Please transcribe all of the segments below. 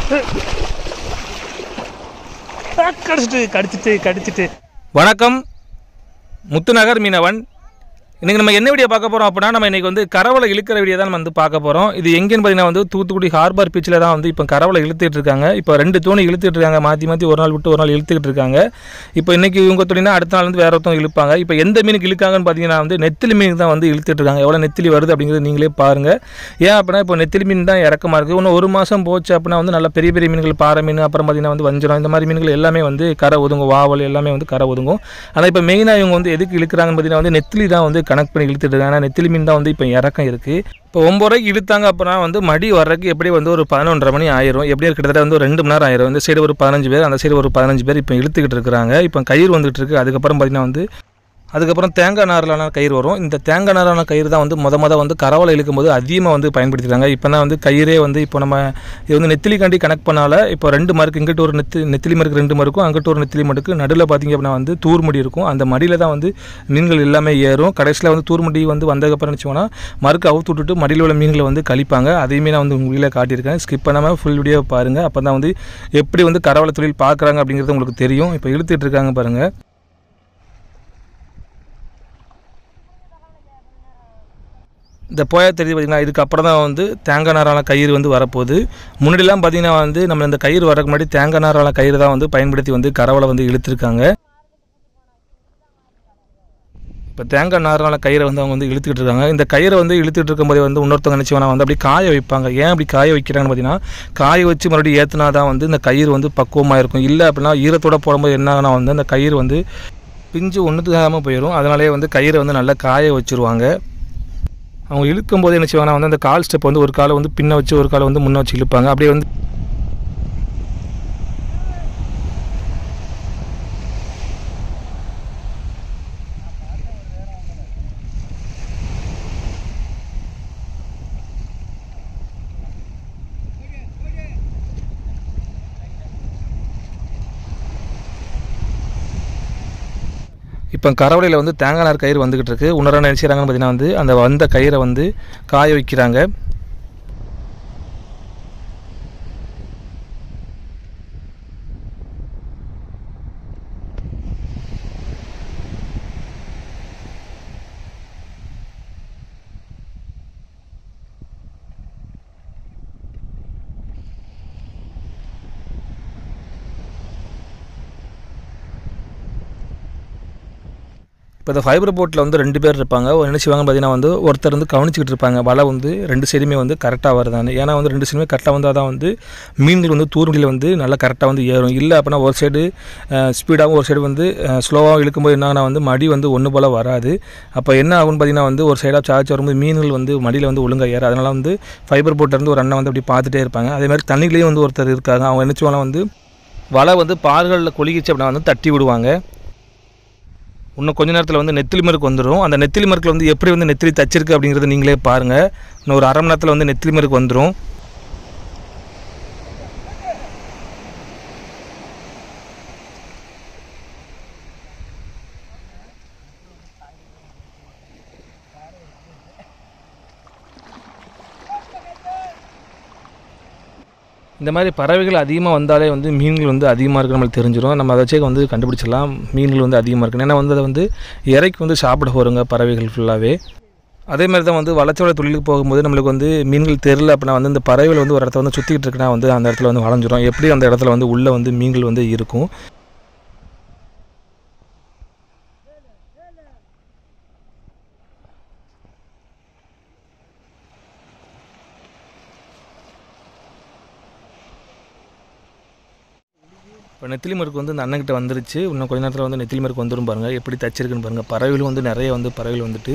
கடிச்சிட்டு கடிச்சிட்டு கடிச்சிட்டு வணக்கம் முத்துநகர் மீனவன் இன்றைக்கி நம்ம என்ன வீடியோ பார்க்க போகிறோம் அப்படின்னா நம்ம இன்றைக்கி வந்து கரவலை இழுக்கிற வீடியோ தான் நம்ம வந்து பார்க்க போகிறோம் இது எங்கேன்னு பார்த்தீங்கன்னா வந்து தூத்துக்குடி ஹார்பர் பீச்சில் தான் வந்து இப்போ கரவலை இழுத்துட்டு இருக்காங்க இப்போ ரெண்டு தோணி இழுத்துட்டு இருக்காங்க மாற்றி மாற்றி ஒரு நாள் விட்டு ஒரு நாள் இழுத்துக்கிட்டு இருக்காங்க இப்போ இன்றைக்கி இவங்க தோணினா அடுத்த நாள் வந்து வேற ஒருத்தவங்க இழுப்பாங்க இப்போ எந்த மீனுக்கு இழுக்காங்கன்னு பார்த்தீங்கன்னா வந்து நெத்திலி மீனுக்கு தான் வந்து இழுத்துட்டு இருக்காங்க எவ்வளோ நெத்திலி வருது அப்படிங்கிறது நீங்களே பாருங்கள் ஏன் அப்படின்னா இப்போ நெத்திலி மீன் தான் இறக்கமாக இருக்குது இன்னும் ஒரு மாதம் போச்சு அப்படின்னா வந்து நல்ல பெரிய பெரிய மீன்கள் பாறை மீன் அப்புறம் பார்த்தீங்கன்னா வந்து வஞ்சரம் இந்த மாதிரி மீன்கள் எல்லாமே வந்து கரை ஒதுங்கும் வாவல் எல்லாமே வந்து கரை ஒதுங்கும் ஆனால் இப்போ மெயினாக இவங்க வந்து எதுக்கு இழுக்கிறாங்கன்னு பார்த்தீங்கன்னா வந்து நெத்திலி தான் வந்து கணக்கு பண்ணி இழுத்துட்டு இருக்காங்க ஏன்னா நெத்திலி மீன் தான் வந்து இப்போ இறக்கம் இருக்குது இப்போ ஒம்பது ரூபாய்க்கு இழுத்தாங்க அப்படின்னா வந்து மடி வர்றதுக்கு எப்படி வந்து ஒரு பதினொன்றரை மணி ஆயிரும் எப்படியும் கிட்டத்தட்ட வந்து ஒரு ரெண்டு மணி நேரம் ஆயிரும் இந்த சைடு ஒரு பதினஞ்சு பேர் அந்த சைடு ஒரு பதினஞ்சு பேர் இப்போ இழுத்துக்கிட்டு இருக்கிறாங்க இப்போ கயிறு வந்துட்டு இருக்கு அதுக்கப்புறம் பார்த்தீங்கன்னா வந்து அதுக்கப்புறம் தேங்காய் நாரிலான கயிறு வரும் இந்த தேங்காய் நாரான கயிறு தான் வந்து முத முத வந்து கரவலை இழுக்கும்போது அதிகமாக வந்து பயன்படுத்திருக்காங்க இப்போ தான் வந்து கயிறே வந்து இப்போ நம்ம இது வந்து நெத்திலிக்காண்டி கனெக்ட் பண்ணால இப்போ ரெண்டு மருக்கு இங்கிட்டு ஒரு நெத்தி நெத்திலி மருக்கு ரெண்டு மருக்கும் அங்கிட்டு ஒரு நெத்திலி மருக்கு நடுவில் பார்த்தீங்க அப்படின்னா வந்து தூர் முடி இருக்கும் அந்த மடியில் தான் வந்து மீன்கள் எல்லாமே ஏறும் கடைசியில் வந்து தூர் முடி வந்து வந்ததுக்கப்புறம் நினச்சோன்னா மருக்கு அவுத்து விட்டுட்டு மடியில் உள்ள மீன்களை வந்து கழிப்பாங்க அதையுமே நான் வந்து உங்களில் காட்டியிருக்கேன் ஸ்கிப் பண்ணாமல் ஃபுல் வீடியோ பாருங்கள் அப்போ தான் வந்து எப்படி வந்து கரவலை தொழில் பார்க்குறாங்க அப்படிங்கிறது உங்களுக்கு தெரியும் இப்போ இழுத்துட்டு இருக்காங்க பாருங்கள் இந்த போயா தெரியுது பார்த்தீங்கன்னா இதுக்கப்புறம் தான் வந்து தேங்காய் நாரான கயிறு வந்து வரப்போகுது முன்னாடிலாம் பார்த்தீங்கன்னா வந்து நம்ம இந்த கயிறு வரக்கு முன்னாடி தேங்காய் நாரான கயிறு தான் வந்து பயன்படுத்தி வந்து கரவலை வந்து இழுத்துருக்காங்க இப்போ தேங்காய் நாரான கயிறை வந்து அவங்க வந்து இழுத்துக்கிட்டு இருக்காங்க இந்த கயிறை வந்து இழுத்துட்டு இருக்கும்போது வந்து இன்னொருத்தவங்க நினச்சிவனா வந்து அப்படி காய வைப்பாங்க ஏன் அப்படி காய வைக்கிறாங்கன்னு பார்த்தீங்கன்னா காய வச்சு மறுபடியும் ஏற்றினா தான் வந்து இந்த கயிறு வந்து பக்குவமாக இருக்கும் இல்லை அப்படின்னா ஈரத்தோட போடும்போது என்ன ஆகுனா வந்து அந்த கயிறு வந்து பிஞ்சு ஒன்றுத்துக்காமல் போயிடும் அதனாலே வந்து கயிறை வந்து நல்லா காய வச்சுருவாங்க அவங்க இழுக்கும் போது என்ன செய்வாங்கன்னா வந்து அந்த கால் ஸ்டெப் வந்து ஒரு காலை வந்து பின்ன வச்சு ஒரு காலை வந்து முன்ன வச்சு இழுப்பாங்க அப்படியே வந்து இப்போ கரவலையில் வந்து தேங்காய் நார் கயிறு வந்துக்கிட்டு இருக்கு உணர நினைச்சாங்கன்னு பார்த்தீங்கன்னா வந்து அந்த வந்த கயிறை வந்து காய வைக்கிறாங்க இப்போ இந்த ஃபைபர் போட்டில் வந்து ரெண்டு பேர் இருப்பாங்க ஒரு என்ன செய்வாங்க பார்த்தீங்கன்னா வந்து ஒருத்தர் வந்து கவனிச்சிக்கிட்டு இருப்பாங்க வலை வந்து ரெண்டு சைடுமே வந்து கரெக்டாக வருதான்னு ஏன்னா வந்து ரெண்டு சைடுமே கரெக்டாக வந்தால் தான் வந்து மீன்கள் வந்து தூர்மொழியில் வந்து நல்லா கரெக்டாக வந்து ஏறும் இல்லை அப்படின்னா ஒரு சைடு ஸ்பீடாகவும் ஒரு சைடு வந்து ஸ்லோவாகவும் இழுக்கும்போது என்னன்னா வந்து மடி வந்து ஒன்று போல் வராது அப்போ என்ன ஆகும்னு பார்த்தீங்கன்னா வந்து ஒரு சைடாக சார்ஜ் வரும்போது மீன்கள் வந்து மடியில் வந்து ஒழுங்காக ஏறும் அதனால் வந்து ஃபைபர் போட்டிலேருந்து ஒரு அண்ணன் வந்து அப்படி பார்த்துட்டே இருப்பாங்க அதே மாதிரி தண்ணிக்குள்ளேயும் வந்து ஒருத்தர் இருக்காங்க அவங்க என்ன செய்வாங்க வந்து வலை வந்து பால்களில் கொலிக்கிச்சு அப்படின்னா வந்து தட்டி விடுவாங்க இன்னும் கொஞ்ச நேரத்தில் வந்து நெத்திலி மருக்கு வந்துடும் அந்த நெத்திலி மருக்கில் வந்து எப்படி வந்து நெத்திலி தச்சிருக்கு அப்படிங்கிறத நீங்களே பாருங்கள் இன்னும் ஒரு அரை மணி நேரத்தில் வந்து நெத்திலி மருக்கு வந்துடும் இந்த மாதிரி பறவைகள் அதிகமாக வந்தாலே வந்து மீன்கள் வந்து அதிகமாக இருக்கு நம்மளுக்கு தெரிஞ்சிடும் நம்ம அதை வச்சே வந்து கண்டுபிடிச்சிடலாம் மீன்கள் வந்து அதிகமாக இருக்கு ஏன்னா வந்து அதை வந்து இறைக்கு வந்து சாப்பிட போகிறோங்க பறவைகள் ஃபுல்லாகவே அதே மாதிரி தான் வந்து வளர்ச்சோட தொழிலுக்கு போகும்போது நம்மளுக்கு வந்து மீன்கள் தெரில அப்படின்னா வந்து இந்த பறவைகள் வந்து ஒரு இடத்துல வந்து சுற்றிக்கிட்டு இருக்குன்னா வந்து அந்த இடத்துல வந்து வளைஞ்சிரும் எப்படி அந்த இடத்துல வந்து உள்ளே வந்து மீன்கள் வந்து இருக்கும் இப்போ நெத்திலி மருக்கு வந்து இந்த அண்ணன்கிட்ட வந்துருச்சு இன்னும் கொஞ்ச நேரத்தில் வந்து நெத்திலி மருக்கு வந்துடும் பாருங்கள் எப்படி தச்சிருக்குன்னு பாருங்கள் பறவைகளும் வந்து நிறைய வந்து பறவைகள் வந்துட்டு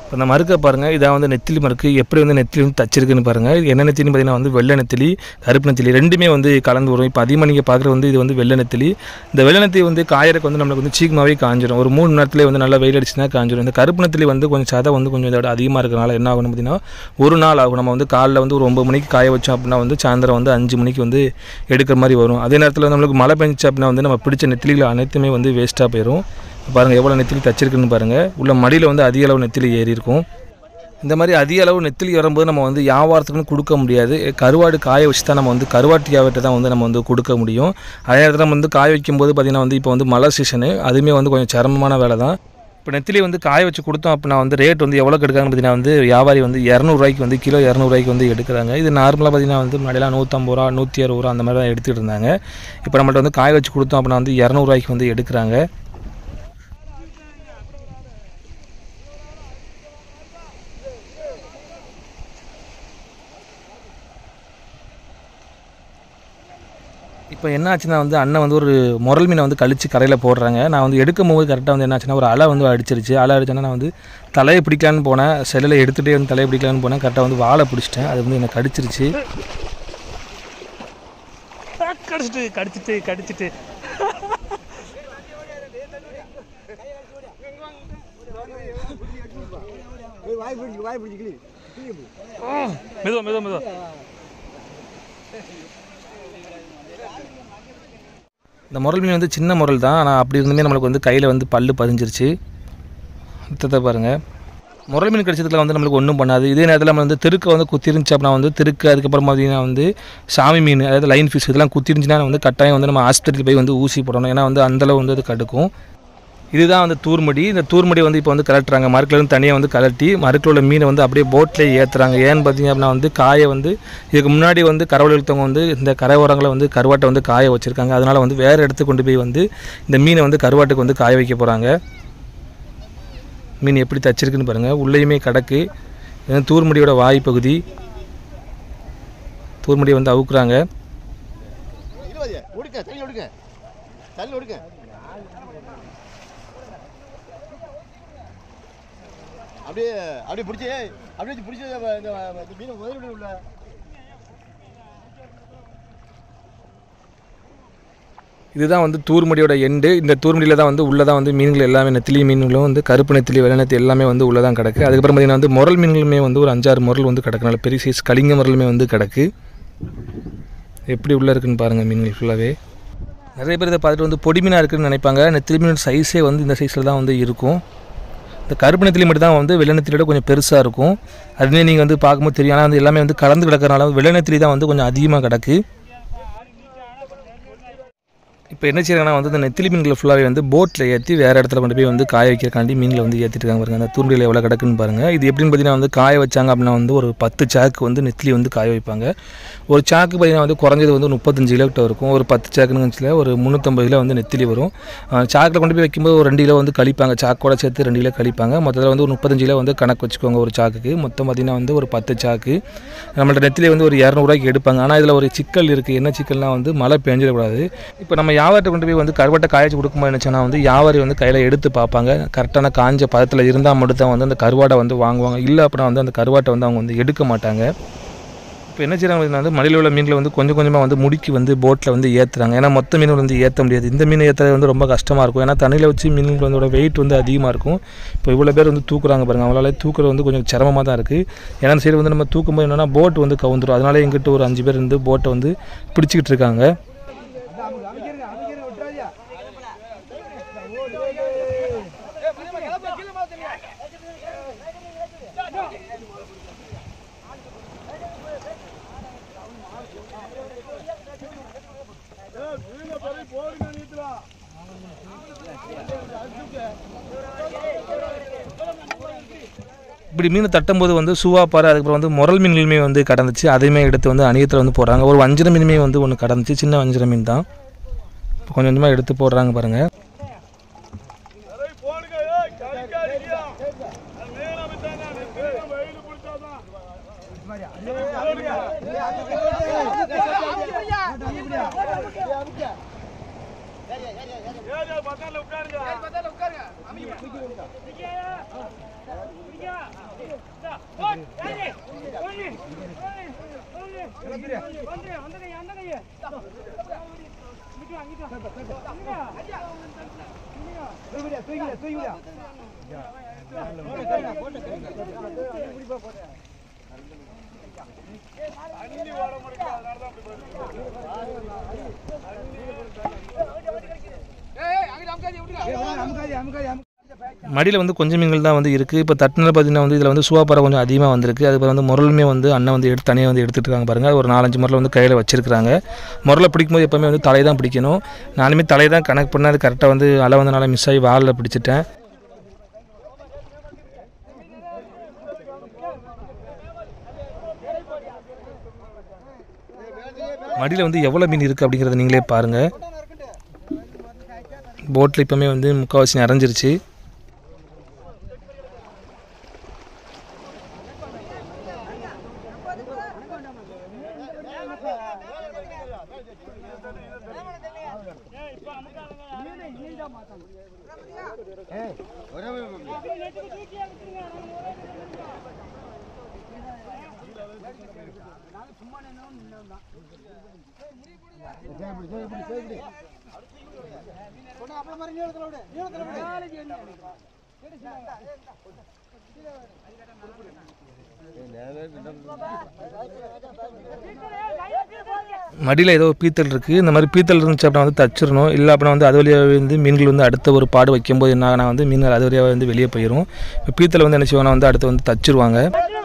இப்போ இந்த மறுக்க பாருங்கள் இதான் வந்து நெத்திலி மறுக்கு எப்படி வந்து நெத்திலி வந்து தச்சிருக்குன்னு பாருங்கள் இது என்ன நெத்திலின்னு பார்த்தீங்கன்னா வந்து வெள்ளை நெத்திலி கருப்பு நெத்திலி ரெண்டுமே வந்து கலந்து வரும் இப்போ அதிகமாக நீங்கள் பார்க்குறது வந்து இது வந்து வெள்ளை நெத்திலி இந்த வெள்ளை நெத்திலி வந்து காயறக்கு வந்து நம்மளுக்கு வந்து சீக்கிரமாகவே காஞ்சிரும் ஒரு மூணு நேரத்துலேயே வந்து நல்லா வெயில் அடிச்சுனா காஞ்சிரும் இந்த கருப்பு நெத்திலி வந்து கொஞ்சம் சதை வந்து கொஞ்சம் இதோட அதிகமாக இருக்கிறனால என்ன ஆகும்னு பார்த்தீங்கன்னா ஒரு நாள் ஆகும் நம்ம வந்து காலைல வந்து ஒரு ஒம்பது மணிக்கு காய வச்சோம் அப்படின்னா வந்து சாயந்தரம் வந்து அஞ்சு மணிக்கு வந்து எடுக்கிற மாதிரி வரும் அதே நேரத்தில் வந்து நம்மளுக்கு மழை பெஞ்சிச்சு அப்படின்னா வந்து நம்ம பிடிச்ச நெத்திலிகள் அனைத்துமே வந்து வேஸ்ட்டாக போயிடும் பாருங்கள் எவ்வளோ நெத்திலி தச்சிருக்குன்னு பாருங்கள் உள்ள மடியில் வந்து அதிக அளவு நெத்திலி ஏறி இருக்கும் இந்த மாதிரி அதிக அளவு நெத்திலி வரும்போது நம்ம வந்து வியாபாரத்துக்குன்னு கொடுக்க முடியாது கருவாடு காய வச்சு தான் நம்ம வந்து கருவாட்டு வியாபாரத்தை தான் வந்து நம்ம வந்து கொடுக்க முடியும் அதே நேரத்தில் நம்ம வந்து காய வைக்கும்போது பார்த்திங்கன்னா வந்து இப்போ வந்து மழை சீசனு அதுவுமே வந்து கொஞ்சம் சிரமமான வேலை தான் இப்போ நெத்திலி வந்து காய வச்சு கொடுத்தோம் அப்படின்னா வந்து ரேட் வந்து எவ்வளோ எடுக்காங்கன்னு பார்த்தீங்கன்னா வந்து வியாபாரி வந்து இரநூறுவாய்க்கு வந்து கிலோ இரநூறுவாய்க்கு வந்து எடுக்கிறாங்க இது நார்மலாக பார்த்தீங்கன்னா வந்து முன்னாடிலாம் நூற்றம்பது ரூபா நூற்றி அறுபது ரூபா அந்த மாதிரி தான் எடுத்துகிட்டு இருந்தாங்க இப்போ நம்மள்ட்ட வந்து காய வச்சு கொடுத்தோம் அப்படின்னா வந்து இரநூறுவாய்க்கு வந்து எடுக்கிறாங்க இப்போ என்ன ஆச்சுன்னா வந்து அண்ணன் வந்து ஒரு முரல் மீனை வந்து கழிச்சு கரையில் போடுறாங்க நான் வந்து எடுக்கும் போது கரெக்டாக வந்து என்ன ஆச்சுன்னா ஒரு அலை வந்து அடிச்சிருச்சு அலை அடிச்சோன்னா நான் வந்து தலையை பிடிக்கலான்னு போனேன் செல்லில் எடுத்துகிட்டே வந்து தலையை பிடிக்கலான்னு போனேன் கரெக்டாக வந்து வாழை பிடிச்சிட்டேன் அது வந்து என்னை கடிச்சிருச்சு கடிச்சிட்டு கடிச்சிட்டு கடிச்சிட்டு வாய் பிடிச்சி வாய் பிடிச்சி கிளி கிளி மெதுவா மெதுவா மெதுவா இந்த முரல் மீன் வந்து சின்ன முரல் தான் ஆனால் அப்படி இருந்துமே நம்மளுக்கு வந்து கையில் வந்து பல்லு பதிஞ்சிருச்சு ரத்தத்தை பாருங்கள் முரல் மீன் கடிச்சதுல வந்து நம்மளுக்கு ஒன்றும் பண்ணாது இதே நேரத்தில் நம்ம வந்து தெருக்கு வந்து குத்திருந்துச்சு அப்படின்னா வந்து தெருக்கு அதுக்கப்புறம் பார்த்தீங்கன்னா வந்து சாமி மீன் அதாவது லைன் ஃபிஷ் இதெல்லாம் குத்திருந்துச்சுன்னா வந்து கட்டாயம் வந்து நம்ம ஹாஸ்பிட்டல் போய் வந்து ஊசி போடணும் ஏன்னா வந்து அந்தளவு வந்து அது கடுக்கும் இதுதான் வந்து தூர்மடி இந்த தூர்மடி வந்து இப்போ வந்து கலட்டுறாங்க மறுக்கில் இருந்து தனியாக வந்து கலட்டி மறுக்கில் உள்ள மீனை வந்து அப்படியே போட்லேயே ஏற்றுறாங்க ஏன்னு பார்த்தீங்க அப்படின்னா வந்து காயை வந்து இதுக்கு முன்னாடி வந்து கரவல் இழுத்தவங்க வந்து இந்த கரை ஓரங்களை வந்து கருவாட்டை வந்து காய வச்சுருக்காங்க அதனால் வந்து வேறு இடத்துக்கு கொண்டு போய் வந்து இந்த மீனை வந்து கருவாட்டுக்கு வந்து காய வைக்க போகிறாங்க மீன் எப்படி தச்சிருக்குன்னு பாருங்கள் உள்ளேயுமே கிடக்கு இது தூர்மடியோட வாய் பகுதி தூர்மடியை வந்து அவுக்குறாங்க இருபது ஒடுக்க தள்ளி ஒடுக்க தள்ளி ஒடுக்க அப்படியே அப்படியே பிடிச்சி அப்படியே வச்சு பிடிச்சி இந்த இந்த மீனை முதல்ல உள்ள இதுதான் வந்து தூர்மடியோட எண்டு இந்த தூர்மடியில் தான் வந்து உள்ளே தான் வந்து மீன்கள் எல்லாமே நெத்திலி மீன்களும் வந்து கருப்பு நெத்திலி வெள்ளை நெத்திலி எல்லாமே வந்து உள்ளே தான் கிடக்கு அதுக்கப்புறம் பார்த்திங்கன்னா வந்து முரல் மீன்களுமே வந்து ஒரு அஞ்சாறு முரல் வந்து கிடக்கு நல்ல பெரிய சைஸ் கலிங்க முரலுமே வந்து கிடக்கு எப்படி உள்ளே இருக்குன்னு பாருங்கள் மீன்கள் ஃபுல்லாகவே நிறைய பேர் இதை பார்த்துட்டு வந்து பொடி மீனாக இருக்குன்னு நினைப்பாங்க நெத்திலி மீன் சைஸே வந்து இந்த சைஸில் தான் வந்து இருக்கும் இந்த கருப்பு நெத்திலி மட்டும் தான் வந்து வெள்ளை நெத்திலியோட கொஞ்சம் பெருசாக இருக்கும் அதுவே நீங்கள் வந்து பார்க்கும்போது தெரியும் ஆனால் வந்து எல்லாமே வந்து கலந்து கிடக்கறனால வெள்ளை நெத்திலி தான் வந்து கொஞ்சம் அதிகமாக கிடக்கு இப்போ என்ன செய்யறாங்கன்னா வந்து இந்த நெத்திலி மீன்களை ஃபுல்லாகவே வந்து போட்டில் ஏற்றி வேறு இடத்துல கொண்டு போய் வந்து காய வைக்கிறக்காண்டி மீன்களை வந்து ஏற்றிட்டு இருக்காங்க பாருங்க அந்த தூண்டில் எவ்வளோ கிடக்குன்னு பாருங்கள் இது எப்படின்னு பார்த்தீங்கன்னா வந்து காய வச்சாங்க அப்படின்னா வந்து ஒரு பத்து சாக்கு வந்து நெத்திலி வந்து காய வைப்பாங்க ஒரு சாக்கு பார்த்தீங்கன்னா வந்து குறைஞ்சது வந்து முப்பத்தஞ்சு கிலோ கிட்ட இருக்கும் ஒரு பத்து சாக்குன்னு வச்சுல ஒரு முந்நூற்றம்பது கிலோ வந்து நெத்திலி வரும் சாக்கில் கொண்டு போய் வைக்கும்போது ஒரு ரெண்டு கிலோ வந்து கழிப்பாங்க சாக்கோட சேர்த்து ரெண்டு கிலோ கழிப்பாங்க மொத்தத்தில் வந்து ஒரு முப்பத்தஞ்சு கிலோ வந்து கணக்கு வச்சுக்கோங்க ஒரு சாக்குக்கு மொத்தம் பார்த்தீங்கன்னா வந்து ஒரு பத்து சாக்கு நம்மள்ட்ட நெத்திலி வந்து ஒரு இரநூறுவாய்க்கு எடுப்பாங்க ஆனால் இதில் ஒரு சிக்கல் இருக்குது என்ன சிக்கல்னா வந்து மழை பெஞ்சிடக்கூடாது இப்போ நம்ம வியாபாரத்தை கொண்டு போய் வந்து கருவாட்டை காய்ச்சி கொடுக்கும்போது நினச்சோன்னா வந்து வியாபாரி வந்து கையில் எடுத்து பார்ப்பாங்க கரெக்டான காஞ்ச பதத்தில் இருந்தால் மட்டும் தான் வந்து அந்த கருவாடை வந்து வாங்குவாங்க இல்லை அப்படின்னா வந்து அந்த கருவாட்டை வந்து அவங்க வந்து எடுக்க மாட்டாங்க இப்போ என்ன செய்கிறாங்க அப்படின்னா வந்து மலையில் உள்ள மீன்களை வந்து கொஞ்சம் கொஞ்சமாக வந்து முடுக்கி வந்து போட்டில் வந்து ஏற்றுறாங்க ஏன்னா மொத்த மீன்கள் வந்து ஏற்ற முடியாது இந்த மீன் ஏற்றுறது வந்து ரொம்ப கஷ்டமாக இருக்கும் ஏன்னா தண்ணியில் வச்சு மீன்கள் வந்து வெயிட் வந்து அதிகமாக இருக்கும் இப்போ இவ்வளோ பேர் வந்து தூக்குறாங்க பாருங்க அவங்களால தூக்குறது வந்து கொஞ்சம் சிரமமாக தான் இருக்குது ஏன்னா இந்த சைடு வந்து நம்ம தூக்கும்போது என்னென்னா போட் வந்து கவுந்துரும் அதனால எங்கிட்ட ஒரு அஞ்சு பேர் இருந்து போட்டை வந்து பிடிச்சிக்கிட்டு இருக்காங்க இப்படி மீன் தட்டும்போது வந்து சூவாப்பாறை அதுக்கப்புறம் வந்து முரல் மீன்களுமே வந்து கடந்துச்சு அதையுமே எடுத்து வந்து அணியத்தில் வந்து போடுறாங்க ஒரு வஞ்சிர மீனுமே வந்து ஒன்று கடந்துச்சு சின்ன வஞ்சிர மீன் தான் இப்போ கொஞ்சம் கொஞ்சமாக எடுத்து போடுறாங்க பாருங்கள் மடியில் வந்து கொஞ்சம் மீன்கள் தான் வந்து இருக்குது இப்போ தட்டினில் பார்த்தீங்கன்னா வந்து இதில் வந்து சுவாப்பறை கொஞ்சம் அதிகமாக வந்திருக்கு அதுக்கு வந்து முரலுமே வந்து அண்ணன் வந்து எடுத்து தனியாக வந்து எடுத்துட்டு இருக்காங்க பாருங்கள் அது ஒரு நாலஞ்சு முரல் வந்து கையில் வச்சிருக்காங்க முரலை பிடிக்கும்போது எப்போவுமே வந்து தலை தான் பிடிக்கணும் நானுமே தலை தான் கணக்கு பண்ண அது கரெக்டாக வந்து அலை வந்தனால மிஸ் ஆகி வாலில் பிடிச்சிட்டேன் மடியில் வந்து எவ்வளோ மீன் இருக்குது அப்படிங்கிறத நீங்களே பாருங்கள் போட்டில் இப்போமே வந்து முக்கால்வாசி நிறைஞ்சிருச்சு மடியில் ஏதோ பீத்தல் இருக்குது இந்த மாதிரி பீத்தல் இருந்துச்சு அப்படின்னா வந்து தச்சிடணும் இல்லை அப்படின்னா வந்து அது வழியாக வந்து மீன்கள் வந்து அடுத்த ஒரு பாடு வைக்கும்போது என்ன ஆகுனா வந்து மீன்கள் அது வழியாக வந்து வெளியே போயிடும் இப்போ பீத்தல் வந்து என்ன செய்வாங்கன்னா வந்து அடுத்து வந்து தச்சிருவாங்க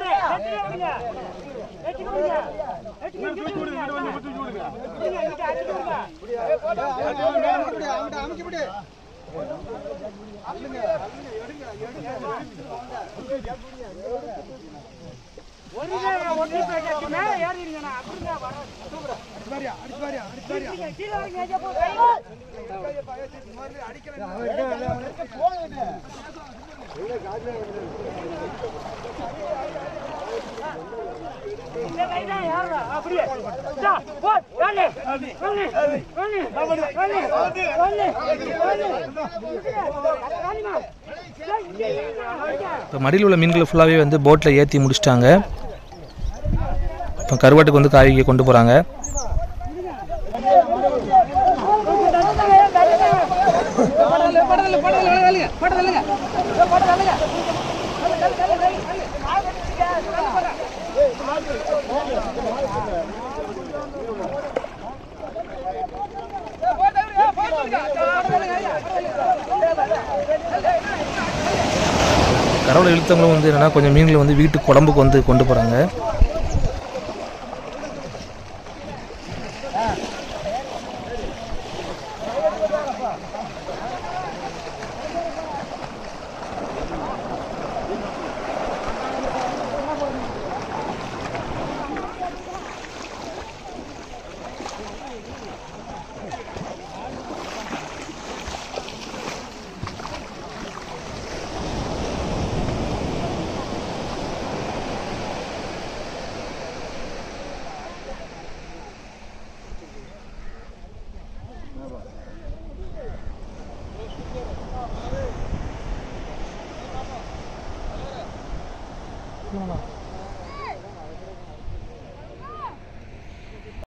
இப்போ மடியில் உள்ள மீன்களை ஃபுல்லாகவே வந்து போட்டில் ஏற்றி முடிச்சிட்டாங்க இப்போ கருவாட்டுக்கு வந்து காய்கறி கொண்டு போகிறாங்க கரவலை இழுத்தவங்களும் வந்து என்னென்னா கொஞ்சம் மீன்களை வந்து வீட்டு குழம்புக்கு வந்து கொண்டு போகிறாங்க ஆமாம்